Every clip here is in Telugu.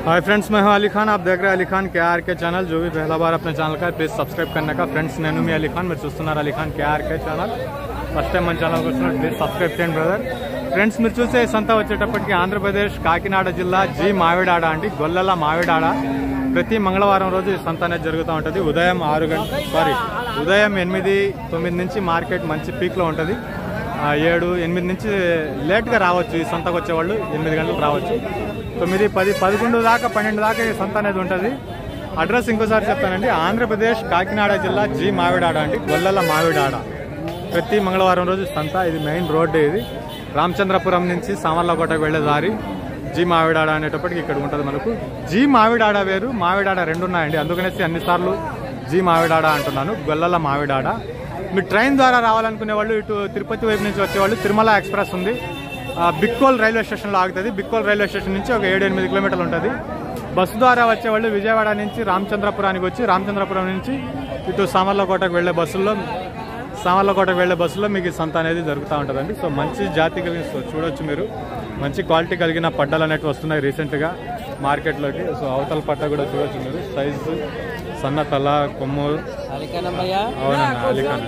हाय फ्रेंड्स मैं हूं अली खान आप देख रहे हैं अली खान के आर के चैनल जो भी पहला बार अपने ఛానల్ का प्लीज सब्सक्राइब करने का ఫ్రెండ్స్ నేను మీ అలీ ఖాన్ మీరు చూస్తున్నారు Ali Khan KR K channel first time మన ఛానల్ వస్తున్నారు ప్లీజ్ సబ్స్క్రైబ్ చేయండి బ్రదర్ ఫ్రెండ్స్ మీరు చూసే ఈ సంత వచ్చేటప్పటికి ఆంధ్రప్రదేశ్ కాకినాడ జిల్లా జి మావిడాడ అండి గొల్లల మావిడాడ ప్రతి మంగళవారం రోజు ఈ సంత అనేది జరుగుతూ ఉంటుంది ఉదయం ఆరు గంట సారీ ఉదయం ఎనిమిది తొమ్మిది నుంచి మార్కెట్ మంచి పీక్లో ఉంటుంది ఆ, ఏడు ఎనిమిది నుంచి లేట్గా రావచ్చు ఈ సంతకు వచ్చేవాళ్ళు ఎనిమిది గంటలకు రావచ్చు తొమ్మిది పది పదకొండు దాకా పన్నెండు దాకా ఈ సంత అనేది ఉంటుంది అడ్రస్ ఇంకోసారి చెప్తానండి ఆంధ్రప్రదేశ్ కాకినాడ జిల్లా జి మావిడాడ అండి గొల్లల మావిడాడ ప్రతి మంగళవారం రోజు సంత ఇది మెయిన్ రోడ్డు ఇది రామచంద్రపురం నుంచి సామర్లకోటకు వెళ్ళే దారి జీ మావిడాడ అనేటప్పటికి ఇక్కడ ఉంటుంది మనకు జీ మావిడాడ వేరు మావిడాడ రెండు ఉన్నాయండి అందుకనేసి అన్నిసార్లు జీ మావిడాడ అంటున్నాను గొల్లల మావిడాడ మీరు ట్రైన్ ద్వారా రావాలనుకునే వాళ్ళు ఇటు తిరుపతి వైపు నుంచి వచ్చేవాళ్ళు తిరుమల ఎక్స్ప్రెస్ ఉంది ఆ, బిక్కోల్ రైల్వే స్టేషన్లో ఆగుతుంది బిక్కోల్ రైల్వే స్టేషన్ నుంచి ఒక ఏడు ఎనిమిది కిలోమీటర్లు ఉంటుంది బస్సు ద్వారా వచ్చేవాళ్ళు విజయవాడ నుంచి రామచంద్రపురానికి వచ్చి రామచంద్రపురం నుంచి ఇటు సామర్లకోటకు వెళ్ళే బస్సుల్లో సామర్లకోటకు వెళ్ళే బస్సులో మీకు ఈ సంత అనేది జరుగుతూ ఉంటుందండి సో మంచి జాతి కలిగిన సో చూడొచ్చు మీరు మంచి క్వాలిటీ కలిగిన పడ్డలు అనేవి వస్తున్నాయి రీసెంట్గా మార్కెట్లోకి సో అవతల పట్ట కూడా చూడొచ్చు మీరు సైజు సన్న తల కొమ్ము అలికానమ్మయ్యా అవునన్నా అలీఖాన్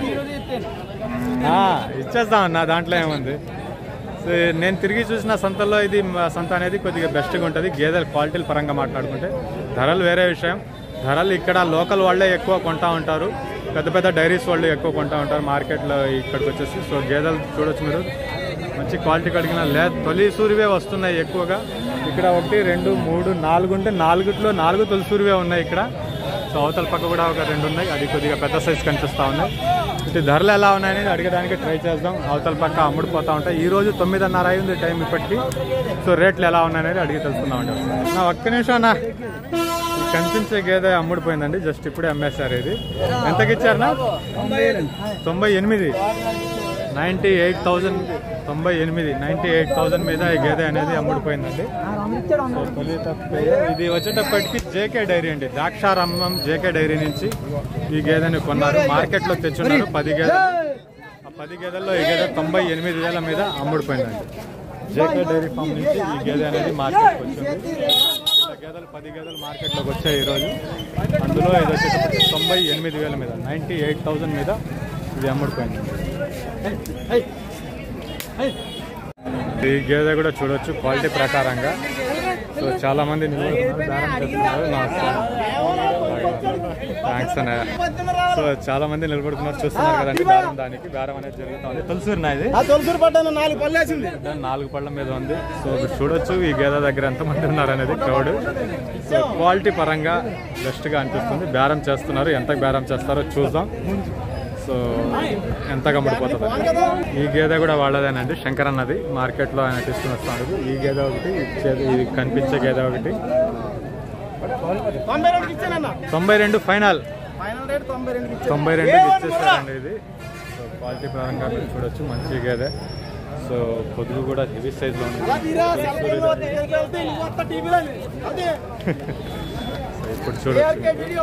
ఆ, ఇచ్చేస్తామన్నా దాంట్లో ఏముంది సో నేను తిరిగి చూసిన సంతల్లో ఇది మ- సంత అనేది కొద్దిగా బెస్ట్గా ఉంటుంది గేదెల క్వాలిటీల పరంగా మాట్లాడుకుంటే ధరలు వేరే విషయం ధరలు ఇక్కడ లోకల్ వాళ్ళే ఎక్కువ కొంటా ఉంటారు పెద్ద పెద్ద డైరీస్ వాళ్ళు ఎక్కువ కొంటా ఉంటారు మార్కెట్లో ఇక్కడికి వచ్చేసి సో గేదెలు చూడొచ్చు మీరు మంచి క్వాలిటీ కలిగిన లే తొలి సూరివే వస్తున్నాయి ఎక్కువగా ఇక్కడ ఒకటి రెండు మూడు నాలుగు ఉంటే నాలుగుట్లో నాలుగు తొలి సూరివే ఉన్నాయి ఇక్కడ సో అవతల పక్క కూడా ఒక రెండు ఉన్నాయి అది కొద్దిగా పెద్ద సైజ్ కనిపిస్తూ ఉన్నాయి ఇటు ధరలు ఎలా ఉన్నాయనేది అడగడానికి ట్రై చేద్దాం అవతల పక్క అమ్ముడుపోతా ఉంటాయి ఈ రోజు తొమ్మిదిన్నర అయింది టైం ఇప్పటికి సో రేట్లు ఎలా ఉన్నాయనేది అడిగి తెలుసుకుందాం అండి నా ఒక్క నిమిషం అన్న ఈ కనిపించే గేదె అమ్ముడిపోయిందండి జస్ట్ ఇప్పుడే అమ్మేశారు ఇది ఎంతకి ఇచ్చారనా తొంభై ఎనిమిది నైంటీ ఎయిట్ థౌజండ్ తొంభై ఎనిమిది నైంటీ ఎయిట్ థౌజండ్ మీద ఈ గేదె అనేది అమ్ముడిపోయిందండి సో తొలి తప్పే. ఇది వచ్చేటప్పటికి జేకే డైరీ అండి ద్రాక్షారామం జేకే డైరీ నుంచి ఈ గేదెని కొన్నారు మార్కెట్లో తెచ్చున్నారు పది గేదెలు ఆ పది గేదెల్లో ఈ గేదె తొంభై ఎనిమిది వేల మీద అమ్ముడిపోయిందండి జేకే డైరీ ఫామ్ నుంచి ఈ గేదె అనేది మార్కెట్కి వచ్చింది ఇలా గేదెలు పది గేదెలు మార్కెట్లోకి వచ్చాయి ఈరోజు అందులో ఇది వచ్చేటప్పటికి తొంభై ఎనిమిది వేల మీద నైంటీ ఎయిట్ థౌజండ్ మీద ఇది అమ్ముడిపోయింది ఈ గేదె కూడా చూడొచ్చు క్వాలిటీ ప్రకారంగా సో చాలా మంది నిలబడుతున్నారు బేరం చేస్తున్నారు థ్యాంక్స్ అన్న సో చాలా మంది నిలబడుతున్నారు చూస్తున్నారు కదండి బేరం దానికి బేరం అనేది జరుగుతుంది తులసూరు నాది ఆ తొలసూరు పడ్డాను నాలుగు పళ్ళు వేసింది దాని నాలుగు పళ్ళ మీద ఉంది సో మీరు చూడొచ్చు ఈ గేదె దగ్గర ఎంతమంది ఉన్నారు అనేది క్రౌడ్ సో క్వాలిటీ పరంగా బెస్ట్గా అనిపిస్తుంది బేరం చేస్తున్నారు ఎంత బేరం చేస్తారో చూద్దాం సో ఎంత కమ్ముడిపోతుంది ఈ గేదె కూడా వాళ్ళదేనండి శంకర్ అన్నది మార్కెట్లో ఆయన తీసుకుని వస్తాడు ఈ గేదె ఒకటి ఇచ్చేది ఇది కనిపించే గేదె ఒకటి తొంభై రెండుకి ఇచ్చానన్న తొంభై రెండు ఫైనల్ ఫైనల్ రేట్ తొంభై రెండుకి ఇచ్చాను తొంభై రెండుకి ఇచ్చేసారండి ఇది సో క్వాలిటీ పరంగా మీరు చూడొచ్చు మంచి గేదె సో పొదుగు కూడా హెవీ సైజ్లో ఉంది తీరా సెల్ ఫోన్ దగ్గరికి వెళ్తే ఇంకో కొత్త టీవీలో అదే సో ఇప్పుడు చూడొచ్చు కేఆర్కే వీడియో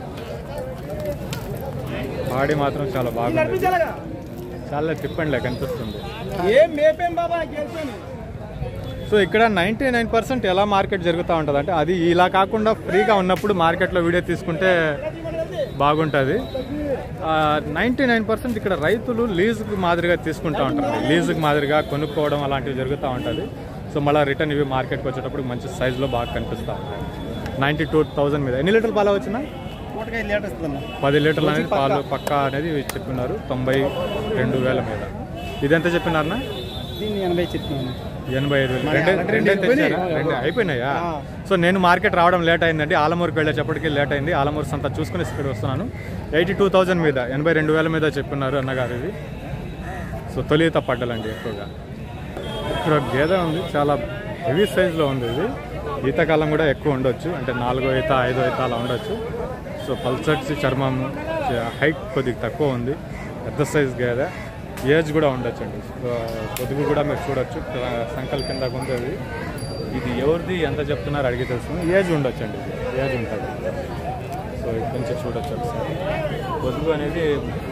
బాడీ మాత్రం చాలా బాగుంది నడిపించాలగా చాలా తిప్పండిలే కనిపిస్తుంది ఏం మేపేం బాబా గెలిచాను సో ఇక్కడ నైంటీ నైన్ పర్సెంట్ ఎలా మార్కెట్ జరుగుతూ ఉంటుంది అంటే అది ఇలా కాకుండా ఫ్రీగా ఉన్నప్పుడు మార్కెట్లో వీడియో తీసుకుంటే బాగుంటుంది నైంటీ నైన్ పర్సెంట్ ఇక్కడ రైతులు లీజుకు మాదిరిగా తీసుకుంటూ ఉంటారు లీజుకు మాదిరిగా కొనుక్కోవడం అలాంటివి జరుగుతూ ఉంటుంది సో మళ్ళీ రిటర్న్ ఇవి మార్కెట్కి వచ్చేటప్పుడు మంచి సైజులో బాగా కనిపిస్తూ ఉంటాయి నైంటీ టూ థౌజండ్ మీద ఎన్ని లీటర్లు పాలు వచ్చినా నూటకైదు లీటర్ ఇస్తున్నా పది లీటర్లు అనేది పాలు పక్కా అనేది చెప్పినారు తొంభై రెండు వేల మీద ఇదెంత చెప్పినారనా దీన్ని ఎనభై చెప్తున్నాను ఎనభై ఐదు వేలు రెండే రెండే తెచ్చారా రెండే అయిపోయినాయా సో నేను మార్కెట్ రావడం లేట్ అయిందండి ఆలమూరుకి వెళ్ళేటప్పటికి లేట్ అయింది ఆలమూరు సంత చూసుకుని ఇక్కడ వస్తున్నాను ఎయిటీ టూ థౌజండ్ మీద ఎనభై రెండు వేల మీద చెప్పున్నారు అన్నగారు ఇది సో తొలిత పడ్డలండి ఎక్కువగా ఇక్కడ ఒక గేదె ఉంది చాలా హెవీ సైజులో ఉంది ఇది ఈతకాలం కూడా ఎక్కువ ఉండొచ్చు అంటే నాలుగో ఈత ఐదో ఈత అలా ఉండొచ్చు సో పల్సట్స్ చర్మం హైట్ కొద్దిగా తక్కువ ఉంది పెద్ద సైజ్ గేదె ఏజ్ కూడా ఉండొచ్చు అండి పొదుగు కూడా మీరు చూడొచ్చు సంకల్ కింద ఉంది అది ఇది ఎవరిది ఎంత చెప్తున్నారు అడిగి తెలుస్తుంది ఏజ్ ఉండొచ్చు అండి ఇది ఏజ్ ఉంటుంది సో ఇక్కడి నుంచి చూడొచ్చు ఒకసారి పొదుగు అనేది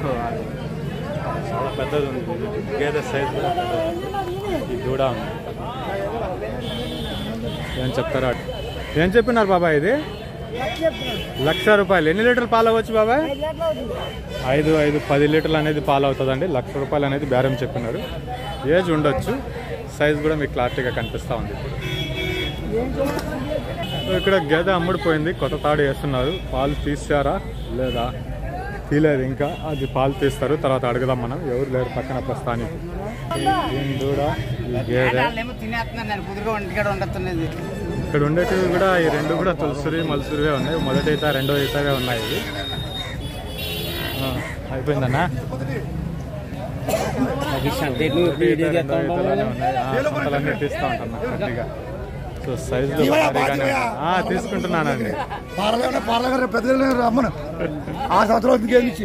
చాలా పెద్దది ఉంది ఇది. గేదె సైజ్ కూడా పెద్దది ఉంది. ఈ దూడ ఉంది ఏం చెప్తారా ఏం చెప్పినారు బాబాయ్ ఇది లక్ష రూపాయలు ఎన్ని లీటర్లు పాలు అవ్వచ్చు బాబాయ్ ఐదు ఐదు పది లీటర్లు అనేది పాలు అవుతుందండి లక్ష రూపాయలు అనేది బేరం చెప్పినారు ఏజ్ ఉండొచ్చు సైజ్ కూడా మీకు క్లారిటీగా కనిపిస్తూ ఉంది ఇప్పుడు సో ఇక్కడ గేదె అమ్ముడిపోయింది కొత్త తాడు వేస్తున్నారు పాలు తీసారా లేదా తీలేదు ఇంకా అది పాలు తీస్తారు తర్వాత అడుగుదాం మనం ఎవరు లేరు పక్కన ప్రస్తుతానికి ఈ దూడ ఈ గేదె వాళ్ళేమో తినేస్తున్నారు నేను కుదురుగా ఇంటికాడ ఉండొస్తున్నది ఇక్కడ ఉండేటివి కూడా ఈ రెండు కూడా తులసిరి మలసిరివే ఉన్నాయి మొదటి ఈత రెండో ఈతవే ఉన్నాయి ఇవి ఆ, అయిపోయిందన్నా ఒకటి ఈత, రెండో ఈతలోనే ఉన్నాయి. ఆ, సంతలన్నీ తీస్తూ ఉంటాను గట్టిగా సో సైజులో భారీగానే ఉన్నాయి. ఆ, తీసుకుంటున్నానండి పార్లమెంట్ పార్లమెంట్ పెద్ద రమ్మను ఆ సంవత్సరం ఇంకేం ఇచ్చి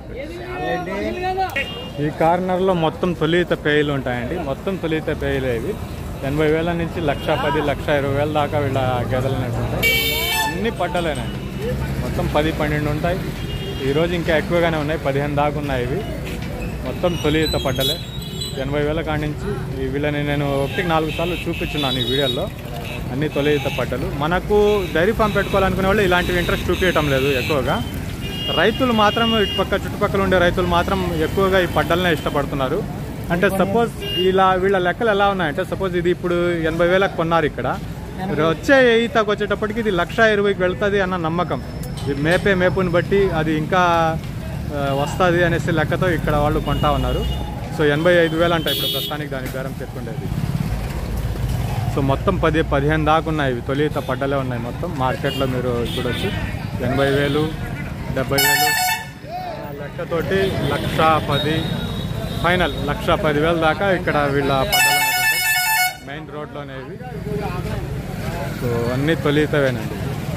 ఈ కార్నర్లో మొత్తం తొలిత పేయలు ఉంటాయండి మొత్తం తొలిత పేయలే ఇవి ఎనభై వేల నుంచి లక్ష పది లక్ష ఇరవై వేల దాకా వీళ్ళ గేదెలు అనేవి ఉంటాయి అన్ని పడ్డలేనండి మొత్తం పది పన్నెండు ఉంటాయి ఈరోజు ఇంకా ఎక్కువగానే ఉన్నాయి పదిహేను దాకా ఉన్నాయి ఇవి మొత్తం తొలిత పడ్డలే ఎనభై వేల కాడి నుంచి ఈ వీళ్ళని నేను ఒకటికి నాలుగు సార్లు చూపించున్నాను ఈ వీడియోలో అన్ని తొలిత పడ్డలు మనకు డైరీ ఫామ్ పెట్టుకోవాలనుకునే వాళ్ళు ఇలాంటివి ఇంట్రెస్ట్ చూపించడం లేదు ఎక్కువగా రైతులు మాత్రం ఇటుపక్క చుట్టుపక్కల ఉండే రైతులు మాత్రం ఎక్కువగా ఈ పడ్డలనే ఇష్టపడుతున్నారు అంటే సపోజ్ ఇలా వీళ్ళ లెక్కలు ఎలా ఉన్నాయంటే సపోజ్ ఇది ఇప్పుడు ఎనభై వేలకు కొన్నారు ఇక్కడ వచ్చే ఈతకు వచ్చేటప్పటికి ఇది లక్ష ఇరవైకి వెళ్తుంది అన్న నమ్మకం ఈ మేపే మేపుని బట్టి అది ఇంకా వస్తుంది అనేసి లెక్కతో ఇక్కడ వాళ్ళు కొంటా ఉన్నారు సో ఎనభై ఐదు వేలు అంట ఇప్పుడు ప్రస్తుతానికి దాని బేరం పెట్టుకుండేది సో మొత్తం పది పదిహేను దాకా ఉన్నాయి ఇవి తొలిత పడ్డలే ఉన్నాయి మొత్తం మార్కెట్లో మీరు చూడొచ్చు ఎనభై వేలు డెబ్బై వేలు ఆ లెక్కతోటి లక్ష పది ఫైనల్ లక్ష పదివేలు దాకా ఇక్కడ వీళ్ళ పడ్డలు అనేది ఉంటాయి మెయిన్ రోడ్లోనే ఇవి సో అన్నీ తొలితవేనండి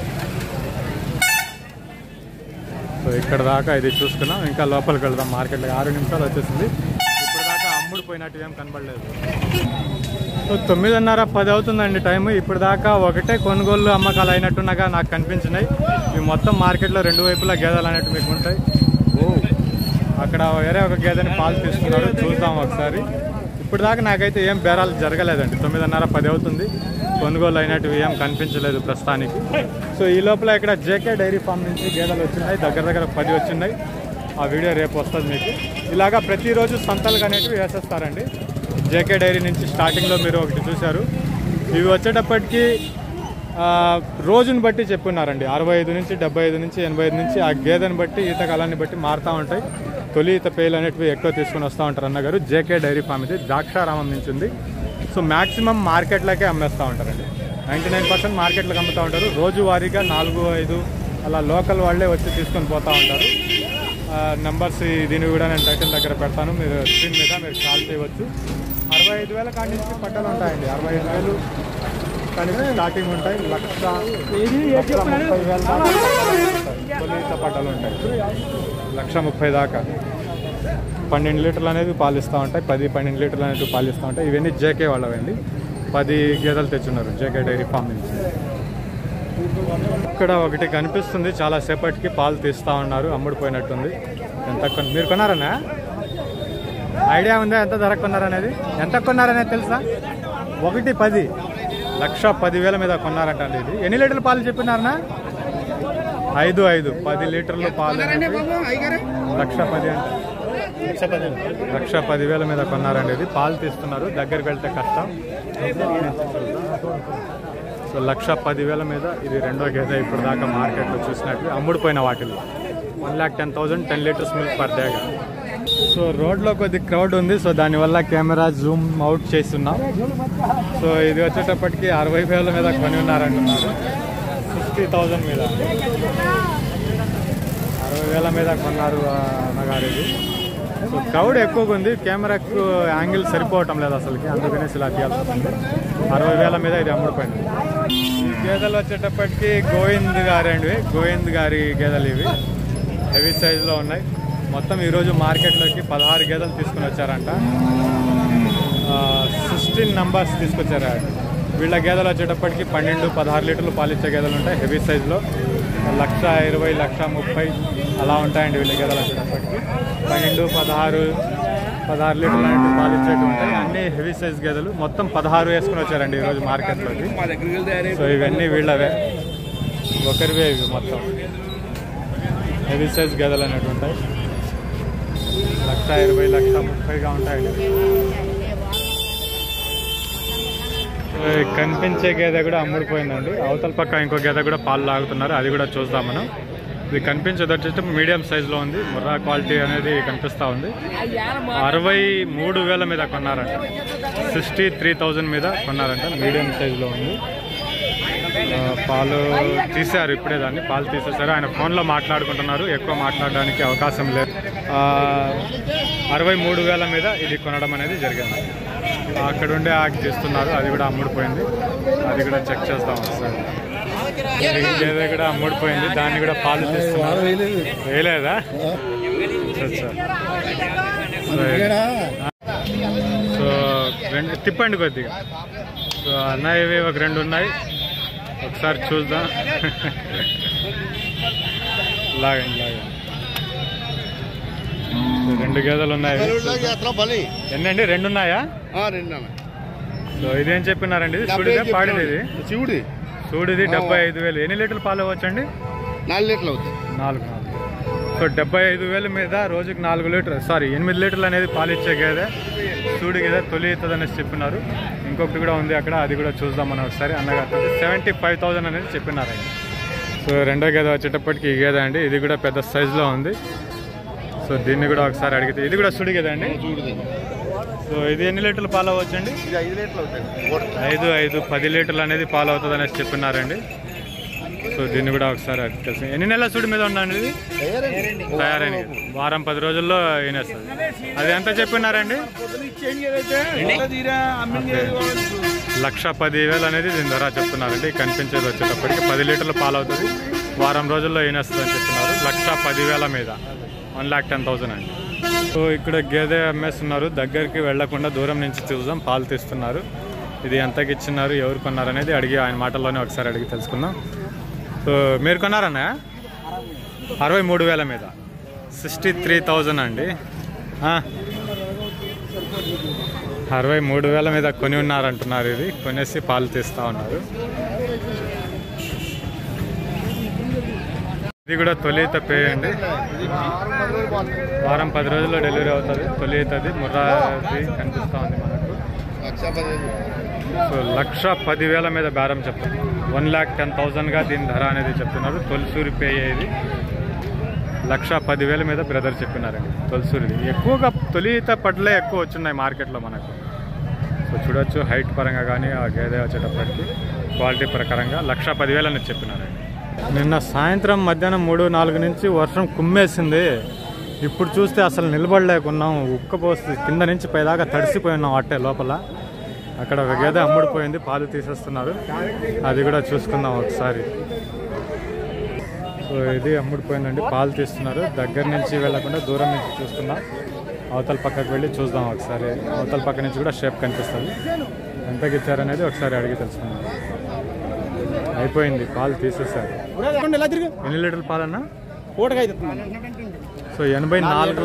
సో ఇక్కడ దాకా ఇది చూసుకున్నాం ఇంకా లోపలికి వెళ్దాం మార్కెట్లో ఆరు నిమిషాలు వచ్చేసింది ఇప్పుడు దాకా అమ్ముడు పోయినట్టు ఏం కనబడలేదు సో తొమ్మిదిన్నర పది అవుతుందండి టైం ఇప్పుడు దాకా ఒకటే కొనుగోలు అమ్మకాలు అయినట్టున్నాగా నాకు కనిపించినాయి ఇవి మొత్తం మార్కెట్లో రెండు వైపులా గేదెలు అనేట్టు మీకు ఉంటాయి ఓ అక్కడ వేరే ఒక గేదెని పాలు తీసుకున్నారు చూద్దాం ఒకసారి ఇప్పుడు దాకా నాకైతే ఏం బేరాలు జరగలేదండి తొమ్మిదిన్నర పది అవుతుంది కొనుగోలు అయినట్టు ఏం కనిపించలేదు ప్రస్తుతానికి సో ఈ లోపల ఇక్కడ జేకే డైరీ ఫామ్ నుంచి గేదెలు వచ్చినాయి దగ్గర దగ్గర పది వచ్చినాయి ఆ వీడియో రేపు వస్తుంది మీకు ఇలాగా ప్రతిరోజు సంతలు అనేటివి వేసేస్తారండి జేకే డైరీ నుంచి స్టార్టింగ్లో మీరు ఒకటి చూశారు ఇవి వచ్చేటప్పటికి ఆ, రోజుని బట్టి చెప్పున్నారండి అరవై ఐదు నుంచి డెబ్బై ఐదు నుంచి ఎనభై ఐదు నుంచి ఆ గేదెని బట్టి ఈత కాలాన్ని బట్టి మారుతూ ఉంటాయి తొలి ఈత పేలు అనేటివి ఎక్కువ తీసుకొని వస్తూ ఉంటారు అన్నగారు జేకే డైరీ ఫామ్ ఇది ద్రాక్షారామం నుంచి ఉంది సో మ్యాక్సిమం మార్కెట్లకే అమ్మేస్తూ ఉంటారండి నైంటీ నైన్ పర్సెంట్ మార్కెట్లకు అమ్ముతూ ఉంటారు రోజువారీగా నాలుగు ఐదు అలా లోకల్ వాళ్ళే వచ్చి తీసుకొని పోతూ ఉంటారు నెంబర్స్ దీన్ని కూడా నేను టైటిల్ దగ్గర పెడతాను మీరు స్క్రీన్ మీద మీరు కాల్ చేయవచ్చు అరవై ఐదు వేల కాడి నుంచి పట్టలు ఉంటాయండి అరవై ఐదు వేలు కాడి నుంచి స్టార్టింగ్ ఉంటాయి లక్ష లక్ష ముప్పై వేల దాకా తొలిత పట్టలు ఉంటాయి లక్ష ముప్పై దాకా పన్నెండు లీటర్లు అనేది పాలిస్తూ ఉంటాయి పది పన్నెండు లీటర్లు అనేది పాలిస్తూ ఉంటాయి ఇవన్నీ జేకే వాళ్ళవండి పది గేదెలు తెచ్చున్నారు జేకే డైరీ ఫామ్ నుంచి ఇక్కడ ఒకటి కనిపిస్తుంది చాలా సేపటికి పాలు తీస్తా ఉన్నారు అమ్ముడుపోయినట్టుంది ఎంత కొన్- మీరు కొన్నారనా ఐడియా ఉందా ఎంత ధర కొన్నారనేది ఎంత కొన్నారనేది తెలుసా ఒకటి పది లక్ష పదివేల మీద కొన్నారంట అండి ఇది ఎన్ని లీటర్ల పాలు చెప్పినారనా ఐదు ఐదు పది లీటర్ల పాలు అనేవి లక్ష పది అంటే లక్ష పదివేల మీద కొన్నారండి ఇది పాలు తీస్తున్నారు దగ్గరికి వెళ్తే కష్టం సో లక్ష పదివేల మీద ఇది రెండో గేదె ఇప్పుడు దాకా మార్కెట్లో చూసినట్టు అమ్ముడుపోయిన వాటిల్లో one lakh ten thousand ten litres milk per డేగా సో రోడ్లో కొద్ది క్రౌడ్ ఉంది సో దానివల్ల కెమెరా జూమ్ అవుట్ చేస్తున్నాం సో ఇది వచ్చేటప్పటికి అరవై వేల మీద కొని ఉన్నారంటున్నారు ఫిఫ్టీ థౌజండ్ మీద అరవై వేల మీద కొన్నారు ఆ అన్నగారు ఇది సో క్రౌడ్ ఎక్కువగా ఉంది కెమెరాకు యాంగిల్ సరిపోవటం లేదు అసలుకి అందుకనేసి ఇలా తీయాల్సి వస్తుంది అరవై వేల మీద ఇది అమ్ముడుపోయింది ఈ గేదెలు వచ్చేటప్పటికి గోవింద్ గారి అండి గోవింద్ గారి గేదెలు ఇవి హెవీ సైజులో ఉన్నాయి మొత్తం ఈరోజు మార్కెట్లోకి పదహారు గేదెలు తీసుకుని వచ్చారంట సిక్స్టీన్ నంబర్స్ తీసుకొచ్చారు వీళ్ళ గేదెలు వచ్చేటప్పటికి పన్నెండు పదహారు లీటర్లు పాలిచ్చే గేదెలు ఉంటాయి హెవీ సైజులో లక్ష ఇరవై లక్ష ముప్పై అలా ఉంటాయండి వీళ్ళ గేదెలు వచ్చేటప్పటికి పన్నెండు పదహారు పదహారు లీటర్లు అనేవి పాలు ఇచ్చేట్టు ఉంటాయి అన్ని హెవీ సైజ్ గేదెలు మొత్తం పదహారు వేసుకుని వచ్చారండి ఈరోజు మార్కెట్లోకి మా దగ్గరికి వెళ్తే సో ఇవన్నీ వీళ్ళవే ఒకరివే ఇవి మొత్తం హెవీ సైజ్ గేదెలు అనేవి ఉంటాయి లక్ష ఇరవై లక్ష ముప్పైగా ఉంటాయండి సో ఈ కనిపించే గేదె కూడా అమ్ముడిపోయిందండి అవతల పక్క ఇంకో గేదె కూడా పాలు లాగుతున్నారు అది కూడా చూద్దాం మనం ఇది కనిపించేది వచ్చేసి మీడియం సైజులో ఉంది ముర్రా క్వాలిటీ అనేది కనిపిస్తూ ఉంది అరవై మూడు వేల మీద కొన్నారంట సిక్స్టీ త్రీ థౌజండ్ మీద కొన్నారంట మీడియం సైజులో ఉంది ఆ, పాలు తీశారు ఇప్పుడే దాన్ని పాలు తీసేశారు ఆయన ఫోన్లో మాట్లాడుకుంటున్నారు ఎక్కువ మాట్లాడడానికి అవకాశం లేదు ఆ, అరవై మూడు వేల మీద ఇది కొనడం అనేది జరిగింది అక్కడ ఉండే ఆకి తీస్తున్నారు అది కూడా అమ్ముడిపోయింది అది కూడా చెక్ చేస్తాం ఒకసారి ఇది ఇంకేదో కూడా అమ్ముడిపోయింది దాన్ని కూడా పాలు తీస్తున్నారు వేయలేదా అచ్చా, అచ్చా. సో రెండు తిప్పండి కొద్దిగా సో అన్నయ్యవి ఒక రెండు ఉన్నాయి ఒకసారి చూద్దాం లాగండి లాగండి సో రెండు గేదెలు ఉన్నాయి ఎన్నండి రెండు ఉన్నాయా సో ఇదేం చెప్పినారండి ఇది చూడిదే పాడిది ఇది శివుడి చూడిది డెబ్బై ఐదు వేలు ఎన్ని లీటర్లు పాలు అవ్వచ్చండి నాలుగు లీటర్లు అవుతుంది నాలుగు నాలుగు సో డెబ్బై ఐదు వేల మీద రోజుకి నాలుగు లీటర్ సారీ ఎనిమిది లీటర్లు అనేది పాలు ఇచ్చే గేదె సూడి గేదె తొలి అవుతుంది అనేసి చెప్పినారు ఇంకొకటి కూడా ఉంది అక్కడ అది కూడా చూద్దాం మనం ఒకసారి అన్నగారు సెవెంటీ ఫైవ్ థౌజండ్ అనేది చెప్పినారు ఆయన సో రెండో గేదె వచ్చేటప్పటికి ఈ గేదె అండి ఇది కూడా పెద్ద సైజులో ఉంది సో దీన్ని కూడా ఒకసారి అడిగితే ఇది కూడా సుడి గేదె అండి చూడుది సో ఇది ఎన్ని లీటర్లు పాలు అవ్వచ్చండి ఇది ఐదు లీటర్లు అవుతాయి ఐదు ఐదు పది లీటర్లు అనేది పాలు అవుతుంది అనేసి చెప్పినారండి సో దీన్ని కూడా ఒకసారి అడిగి తెలుసు ఎన్ని నెలల సుడి మీద ఉండండి ఇది తయారైన వారం పది రోజుల్లో వినేస్తుంది అది ఎంత చెప్పినారండి లక్ష పది వేలు అనేది దీని ధర చెప్తున్నారండి కనిపించేది వచ్చేటప్పటికి పది లీటర్లు పాలు అవుతుంది వారం రోజుల్లో వినేస్తుంది అని చెప్తున్నారు లక్ష పదివేల మీద వన్ ల్యాక్ టెన్ థౌసండ్ అండి సో ఇక్కడ గేదె అమ్మేస్తున్నారు దగ్గరికి వెళ్లకుండా దూరం నుంచి చూద్దాం పాలు తీస్తున్నారు ఇది ఎంతకి ఇచ్చినారు ఎవరు కొన్నారు అనేది అడిగి ఆయన మాటల్లోనే ఒకసారి అడిగి తెలుసుకుందాం సో మీరు కొన్నారన్నా అరవై మూడు వేల మీద సిక్స్టీ త్రీ థౌజండ్ అండి ఆ. అరవై మూడు వేల మీద కొని ఉన్నారంటున్నారు ఇది కొనేసి పాలు తీస్తా ఉన్నారు ఇది కూడా తొలి పేయండి వారం పది రోజుల్లో డెలివరీ అవుతుంది తొలి అవుతుంది ముర్రాది కనిపిస్తూ ఉంది మనకు లక్ష పదివేలు సో లక్ష పదివేల మీద బేరం చెప్తారు వన్ ల్యాక్ టెన్ థౌజండ్గా దీని ధర అనేది చెప్తున్నారు తొలిసూరి పే అయ్యేది లక్ష పదివేల మీద బ్రదర్ చెప్పినారండి తొలిసూరిది ఎక్కువగా తొలిత పడ్లే ఎక్కువ వచ్చున్నాయి మార్కెట్లో మనకు సో చూడొచ్చు హైట్ పరంగా కానీ ఆ గేదె వచ్చేటప్పటికి క్వాలిటీ ప్రకారంగా లక్ష పదివేలు అనేది చెప్పినారండి నిన్న సాయంత్రం మధ్యాహ్నం మూడు నాలుగు నుంచి వర్షం కుమ్మేసింది ఇప్పుడు చూస్తే అసలు నిలబడలేకున్నాం ఉక్కపోస్తుంది కింద నుంచి పైదాకా తడిసిపోయి ఉన్నాం అట్టే లోపల అక్కడ ఒక గేదె అమ్ముడిపోయింది పాలు తీసేస్తున్నారు అది కూడా చూసుకుందాం ఒకసారి సో ఇది అమ్ముడిపోయిందండి పాలు తీస్తున్నారు దగ్గర నుంచి వెళ్ళకుండా దూరం నుంచి చూసుకుందాం అవతల పక్కకు వెళ్ళి చూద్దాం ఒకసారి అవతల పక్క నుంచి కూడా షేప్ కనిపిస్తుంది ఎంతకి ఇచ్చారనేది ఒకసారి అడిగి తెలుసుకుందాం అయిపోయింది పాలు తీసేసారు ఇలా తిరిగి ఎన్ని లీటర్ల పాలన్నా పూటగా అయితే సో ఎనభై నాలుగు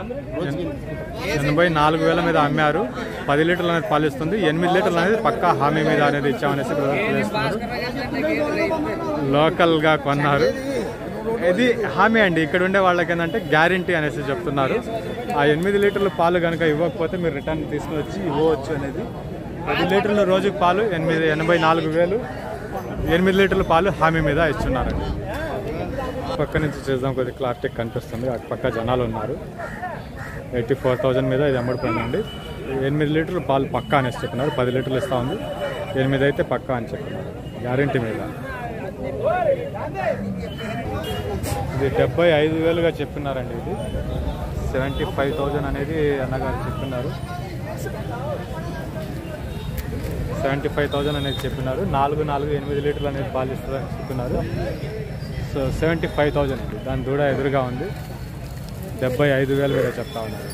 ఎనభై నాలుగు వేల మీద అమ్మారు పది లీటర్లు అనేది పాలిస్తుంది ఎనిమిది లీటర్లు అనేది పక్కా హామీ మీద అనేది ఇచ్చామనేసి బ్రదర్ చేస్తున్నారు లోకల్గా కొన్నారు ఇది హామీ అండి ఇక్కడ ఉండే వాళ్ళకి ఏంటంటే గ్యారంటీ అనేసి చెప్తున్నారు ఆ ఎనిమిది లీటర్ల పాలు కనుక ఇవ్వకపోతే మీరు రిటర్న్ తీసుకుని వచ్చి ఇవ్వవచ్చు అనేది పది లీటర్ల రోజుకి పాలు ఎనిమిది ఎనభై నాలుగు వేలు ఎనిమిది లీటర్ల పాలు హామీ మీద ఇస్తున్నారండి పక్క నుంచి చూద్దాం కొద్దిగా క్లారిటీ కనిపిస్తుంది అటు పక్క జనాలు ఉన్నారు ఎయిటీ ఫోర్ థౌజండ్ మీద ఇది అమ్ముడిపోయిందండి ఎనిమిది లీటర్లు పాలు పక్కా అనేసి చెప్పినారు పది లీటర్లు ఇస్తా ఉంది ఎనిమిది అయితే పక్కా అని చెప్పినారు గ్యారంటీ మీద ఇది డెబ్బై ఐదు వేలుగా చెప్పినారండి ఇది సెవెంటీ ఫైవ్ థౌజండ్ అనేది అన్నగారు చెప్పినారు సెవెంటీ ఫైవ్ థౌజండ్ అనేది చెప్పినారు నాలుగు నాలుగు ఎనిమిది లీటర్లు అనేది పాలు ఇస్తుందని చెప్పినారు సో సెవెంటీ ఫైవ్ థౌజండ్ అండి దాని దూడ ఎదురుగా ఉంది డెబ్బై ఐదు వేలు మీద చెప్తా ఉన్నారు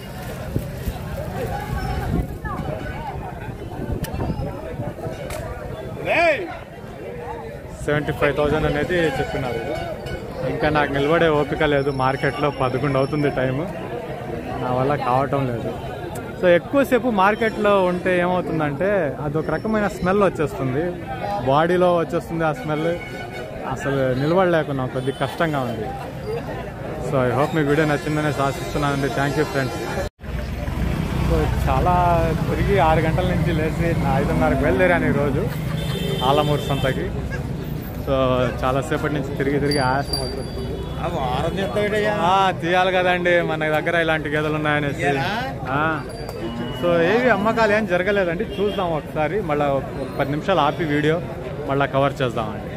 సెవెంటీ ఫైవ్ థౌజండ్ అనేది చెప్పినారు ఇంకా నాకు నిలబడే ఓపిక లేదు మార్కెట్లో పదకొండు అవుతుంది టైము నా వల్ల కావటం లేదు సో ఎక్కువసేపు మార్కెట్లో ఉంటే ఏమవుతుందంటే అదొక రకమైన స్మెల్ వచ్చేస్తుంది బాడీలో వచ్చేస్తుంది ఆ స్మెల్ అసలు నిలబడలేకున్నాం కొద్దిగా కష్టంగా ఉంది సో ఐ హోప్ మీ వీడియో నచ్చిందని ఆశిస్తున్నానండి థ్యాంక్ యూ ఫ్రెండ్స్ సో చాలా తిరిగి ఆరు గంటల నుంచి లేచి ఐదున్నరకు బయలుదేరాను ఈరోజు ఆలమూరు సంతకి సో చాలాసేపటి నుంచి తిరిగి తిరిగి ఆయాసం వచ్చేస్తుంది ఆ, తీయాలి కదండి మన దగ్గర ఇలాంటి గేదెలు ఉన్నాయనేసి ఆ. సో ఏవి అమ్మకాలు ఏం జరగలేదండి చూద్దాం ఒకసారి మళ్ళీ ఒక పది నిమిషాలు ఆపి వీడియో మళ్ళీ కవర్ చేద్దామండి